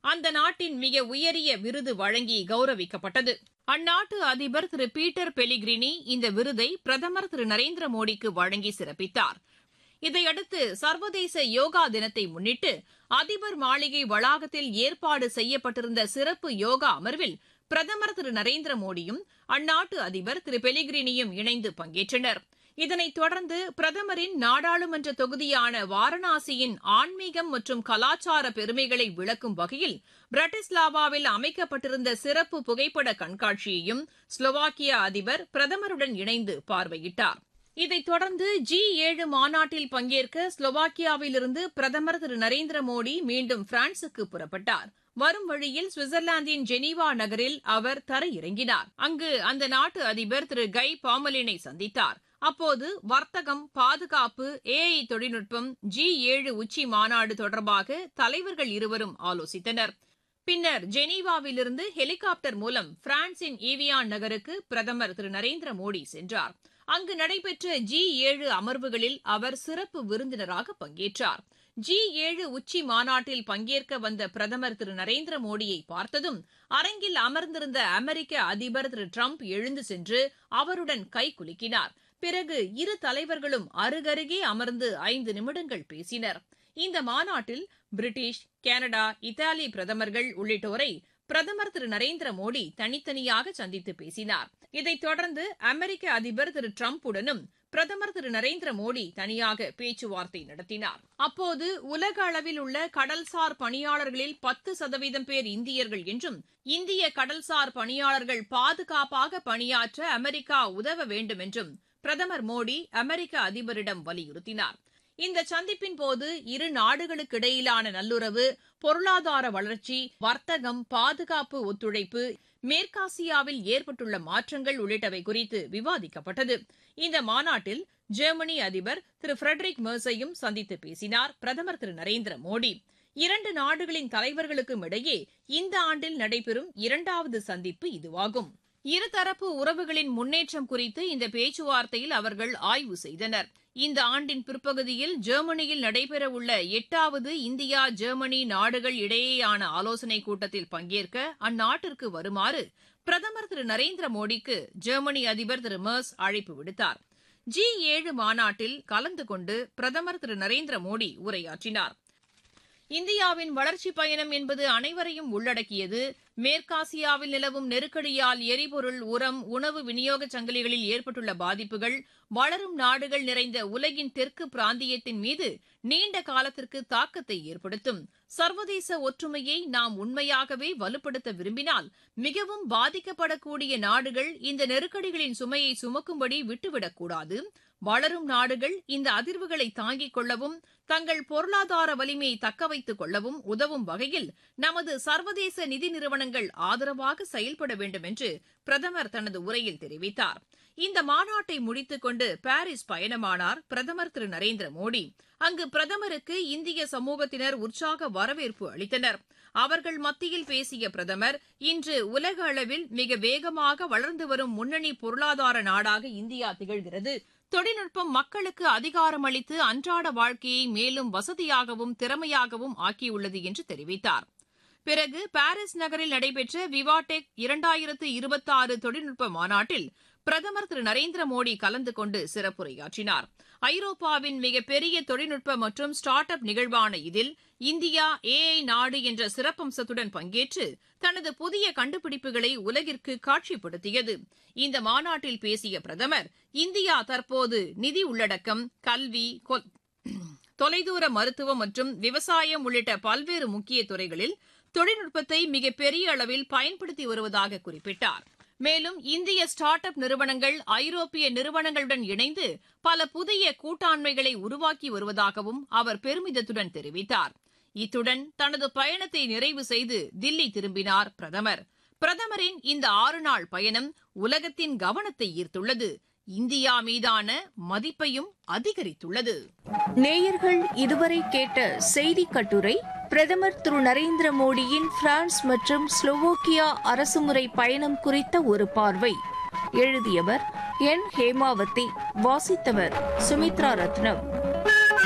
அந்த நாட்டின் மிக உயரிய விருது வழங்கி கௌரவிக்கப்பட்டது அந்நாட்டு அதிபர் திரு பீட்டர் பெலிகிரினி இந்த விருதை பிரதமர் திரு நரேந்திர மோடிக்கு வழங்கி சிறப்பித்தார் இதையடுத்து சர்வதேச யோகா தினத்தை முன்னிட்டு அதிபர் மாளிகை வளாகத்தில் ஏற்பாடு செய்யப்பட்டிருந்த சிறப்பு யோகா அமர்வில் பிரதமர் திரு நரேந்திர மோடியும் அந்நாட்டு அதிபர் திரு பெலிகிரினியும் இணைந்து பங்கேற்றனர் இதனைத் தொடர்ந்து பிரதமரின் நாடாளுமன்ற தொகுதியான வாரணாசியின் ஆன்மீகம் மற்றும் கலாச்சார பெருமைகளை விளக்கும் வகையில் பிரட்டிஸ்லாவாவில் அமைக்கப்பட்டிருந்த சிறப்பு புகைப்பட கண்காட்சியையும் ஸ்லோவாக்கியா அதிபர் பிரதமருடன் இணைந்து பார்வையிட்டார் இதைத் தொடர்ந்து ஜி ஏழு மாநாட்டில் பங்கேற்க ஸ்லோவாக்கியாவிலிருந்து பிரதமர் திரு நரேந்திர மோடி மீண்டும் பிரான்சுக்கு புறப்பட்டார் வரும் வழியில் சுவிட்சர்லாந்தின் ஜெனீவா நகரில் அவர் தரையிறங்கினார் அங்கு அந்த நாட்டு அதிபர் திரு கை பாமலினை சந்தித்தார் அப்போது வர்த்தகம் பாதுகாப்பு ஏஐ தொழில்நுட்பம் ஜி ஏழு உச்சி மாநாடு தொடர்பாக தலைவர்கள் இருவரும் ஆலோசித்தனர் பின்னர் ஜெனீவாவிலிருந்து ஹெலிகாப்டர் மூலம் பிரான்சின் ஈவியான் நகருக்கு பிரதமர் திரு நரேந்திர மோடி சென்றார் அங்கு நடைபெற்ற ஜி ஏழு அமர்வுகளில் அவர் சிறப்பு விருந்தினராக பங்கேற்றார் ஜி ஏழு உச்சி மாநாட்டில் பங்கேற்க வந்த பிரதமர் திரு நரேந்திர மோடியை பார்த்ததும் அரங்கில் அமர்ந்திருந்த அமெரிக்க அதிபர் திரு டிரம்ப் எழுந்து சென்று அவருடன் கைகுலுக்கினார் பிறகு இரு தலைவர்களும் அருகருகே அமர்ந்து ஐந்து நிமிடங்கள் பேசினர் இந்த மாநாட்டில் பிரிட்டிஷ் கனடா இத்தாலி பிரதமர்கள் உள்ளிட்டோரை பிரதமர் திரு நரேந்திர மோடி தனித்தனியாக சந்தித்து பேசினார் இதைத் தொடர்ந்து அமெரிக்க அதிபர் திரு டிரம்புடனும் பிரதமர் திரு நரேந்திர மோடி தனியாக பேச்சுவார்த்தை நடத்தினார் அப்போது உலக அளவில் உள்ள கடல்சார் பணியாளர்களில் பத்து சதவீதம் பேர் இந்தியர்கள் என்றும் இந்திய கடல்சார் பணியாளர்கள் பாதுகாப்பாக பணியாற்ற அமெரிக்கா உதவ வேண்டும் என்றும் பிரதமர் மோடி அமெரிக்க அதிபரிடம் வலியுறுத்தினார் இந்த சந்திப்பின் போது இரு நாடுகளுக்கிடையிலான நல்லுறவு பொருளாதார வளர்ச்சி வர்த்தகம் பாதுகாப்பு ஒத்துழைப்பு மேற்காசியாவில் ஏற்பட்டுள்ள மாற்றங்கள் உள்ளிட்டவை குறித்து விவாதிக்கப்பட்டது இந்த மாநாட்டில் ஜெர்மனி அதிபர் திரு ஃபிரெட்ரிக் மெர்ஸையும் சந்தித்து பேசினார் பிரதமர் திரு நரேந்திர மோடி இரண்டு நாடுகளின் தலைவர்களுக்கும் இடையே இந்த ஆண்டில் நடைபெறும் இரண்டாவது சந்திப்பு இதுவாகும் இருதரப்பு உறவுகளின் முன்னேற்றம் குறித்து இந்த பேச்சுவார்த்தையில் அவர்கள் ஆய்வு செய்தனர் இந்த ஆண்டின் பிற்பகுதியில் ஜெர்மனியில் நடைபெறவுள்ள எட்டாவது இந்தியா ஜெர்மனி நாடுகள் இடையேயான ஆலோசனைக் கூட்டத்தில் பங்கேற்க அந்நாட்டிற்கு வருமாறு பிரதமர் திரு நரேந்திர மோடிக்கு ஜெர்மனி அதிபர் திரு மெர்ஸ் அழைப்பு விடுத்தார் ஜி ஏழு மாநாட்டில் கலந்து கொண்டு பிரதமர் திரு நரேந்திர மோடி உரையாற்றினார் இந்தியாவின் வளர்ச்சிப் பயணம் என்பது அனைவரையும் உள்ளடக்கியது மேற்காசியாவில் நிலவும் நெருக்கடியால் எரிபொருள் உரம் உணவு விநியோக சங்கிலிகளில் ஏற்பட்டுள்ள பாதிப்புகள் வளரும் நாடுகள் நிறைந்த உலகின் தெற்கு பிராந்தியத்தின் மீது நீண்ட காலத்திற்கு தாக்கத்தை ஏற்படுத்தும் சர்வதேச ஒற்றுமையை நாம் உண்மையாகவே வலுப்படுத்த விரும்பினால் மிகவும் பாதிக்கப்படக்கூடிய நாடுகள் இந்த நெருக்கடிகளின் சுமையை சுமக்கும்படி விட்டுவிடக்கூடாது வளரும் நாடுகள் இந்த அதிர்வுகளை தாங்கிக் கொள்ளவும் தங்கள் பொருளாதார வலிமையை தக்க வைத்துக் கொள்ளவும் உதவும் வகையில் நமது சர்வதேச நிதி நிறுவனங்கள் ஆதரவாக செயல்பட வேண்டும் என்று பிரதமர் தனது உரையில் தெரிவித்தார் இந்த மாநாட்டை முடித்துக் கொண்டு பாரிஸ் பயணமானார் பிரதமர் திரு நரேந்திர மோடி அங்கு பிரதமருக்கு இந்திய சமூகத்தினர் உற்சாக வரவேற்பு அளித்தனர் அவர்கள் மத்தியில் பேசிய பிரதமர் இன்று உலக அளவில் மிக வேகமாக வளர்ந்து வரும் முன்னணி பொருளாதார நாடாக இந்தியா திகழ்கிறது தொழில்நுட்பம் மக்களுக்கு அதிகாரம் அளித்து அன்றாட வாழ்க்கையை மேலும் வசதியாகவும் திறமையாகவும் ஆக்கியுள்ளது என்று தெரிவித்தார் பிறகு பாரிஸ் நகரில் நடைபெற்ற விவாடெக் இரண்டாயிரத்து இருபத்தாறு தொழில்நுட்ப மாநாட்டில் பிரதமர் திரு நரேந்திர மோடி கலந்து கொண்டு சிறப்புரையாற்றினார் ஐரோப்பாவின் மிகப்பெரிய தொழில்நுட்ப மற்றும் ஸ்டார்ட் அப் நிகழ்வான இதில் இந்தியா ஏஐ நாடு என்ற சிறப்பம்சத்துடன் பங்கேற்று தனது புதிய கண்டுபிடிப்புகளை உலகிற்கு காட்சிப்படுத்தியது இந்த மாநாட்டில் பேசிய பிரதமர் இந்தியா தற்போது நிதி உள்ளடக்கம் கல்வி தொலைதூர மருத்துவம் மற்றும் விவசாயம் உள்ளிட்ட பல்வேறு முக்கிய துறைகளில் தொழில்நுட்பத்தை மிகப்பெரிய அளவில் பயன்படுத்தி வருவதாக குறிப்பிட்டார் மேலும் இந்திய ஸ்டார்ட் அப் நிறுவனங்கள் ஐரோப்பிய நிறுவனங்களுடன் இணைந்து பல புதிய கூட்டாண்மைகளை உருவாக்கி வருவதாகவும் அவர் பெருமிதத்துடன் தெரிவித்தார் இத்துடன் தனது பயணத்தை நிறைவு செய்து தில்லி திரும்பினார் பிரதமர் பிரதமரின் இந்த ஆறு நாள் பயணம் உலகத்தின் கவனத்தை ஈர்த்துள்ளது இந்தியா மீதான மதிப்பையும் அதிகரித்துள்ளது நேயர்கள் இதுவரை கேட்ட செய்தி கட்டுரை பிரதமர் திரு நரேந்திர மோடியின் பிரான்ஸ் மற்றும் ஸ்லோவோக்கியா அரசுமுறை பயணம் குறித்த ஒரு பார்வை எழுதியவர் என் ஹேமாவதி வாசித்தவர் சுமித்ரா ரத்னம்